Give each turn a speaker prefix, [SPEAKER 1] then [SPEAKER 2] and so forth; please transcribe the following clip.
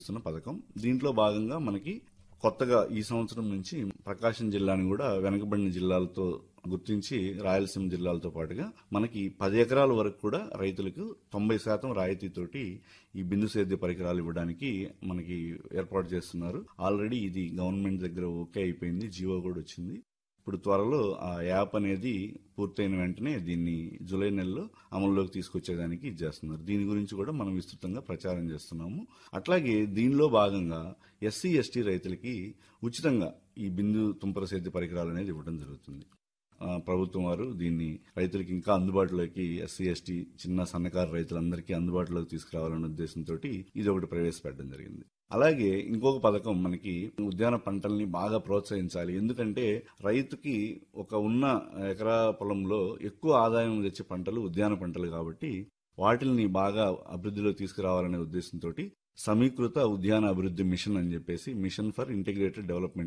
[SPEAKER 1] ఇస్తున్న పథకం దీంట్లో భాగంగా మనకి కొత్తగా ఈ సంవత్సరం నుంచి ప్రకాశం జిల్లాని కూడా వెనకబడిన జిల్లాలతో గుర్తించి రాయలసీమ జిల్లాలతో పాటుగా మనకి పది ఎకరాల వరకు కూడా రైతులకు తొంభై శాతం రాయితీతోటి ఈ బిందు సేద్య పరికరాలు ఇవ్వడానికి మనకి ఏర్పాటు చేస్తున్నారు ఆల్రెడీ ఇది గవర్నమెంట్ దగ్గర ఓకే అయిపోయింది జీవో కూడా వచ్చింది ఇప్పుడు త్వరలో ఆ యాప్ అనేది పూర్తయిన వెంటనే దీన్ని జూలై నెలలో అమల్లోకి తీసుకొచ్చేదానికి ఇది చేస్తున్నారు దీని గురించి కూడా మనం విస్తృతంగా ప్రచారం చేస్తున్నాము అట్లాగే దీనిలో భాగంగా ఎస్సీ ఎస్టీ రైతులకి ఉచితంగా ఈ బిందు తుంపర సేద్య పరికరాలు అనేది ఇవ్వడం జరుగుతుంది ఆ, ప్రభుత్వం వారు దీన్ని రైతులకి ఇంకా అందుబాటులోకి ఎస్సీ ఎస్టీ చిన్న సన్నకారు రైతులందరికీ అందుబాటులోకి తీసుకురావాలనే ఉద్దేశంతో ఇది ఒకటి ప్రవేశపెట్టడం జరిగింది అలాగే ఇంకొక పథకం మనకి ఉద్యాన పంటల్ని బాగా ప్రోత్సహించాలి ఎందుకంటే రైతుకి ఒక ఉన్న ఎకరా పొలంలో ఎక్కువ ఆదాయం తెచ్చే పంటలు ఉద్యాన పంటలు కాబట్టి వాటిని బాగా అభివృద్ధిలో తీసుకురావాలనే ఉద్దేశంతో సమీకృత ఉద్యాన అభివృద్ధి మిషన్ అని చెప్పేసి మిషన్ ఫర్ ఇంటిగ్రేటెడ్ డెవలప్మెంట్